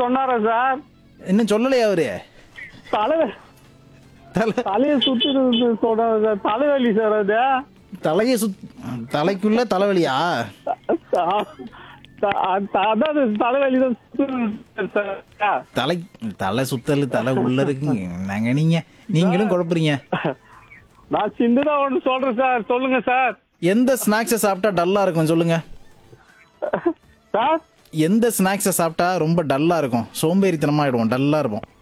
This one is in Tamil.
சொன்னாரா சார் இன்னும் சொல்லலையா அவரு தலை தலை தலையை சுத்தி சொல்றாரு சார் தலைவலி சார் அது தலையை சுத் தலைக்குள்ள தலைவலியா த- த- அதான் தலைவலி தான் சுத்துது சார் தலை தலை சுத்தல் தலை உள்ள இருக்குங்க நாங்க நீங்க நீங்களும் குழப்புறீங்க நான் சின்னதா ஒண்ணு சொல்றேன் சார் சொல்லுங்க சார் எந்த ஸ்நாக்ஸை சாப்பிட்டா டல்லா இருக்கும் சொல்லுங்க சார் எந்த ஸ்நாக்ஸை சாப்பிட்டா ரொம்ப டல்லா இருக்கும் சோம்பேறித்தனமா ஆயிடுவோம் டல்லா இருப்போம்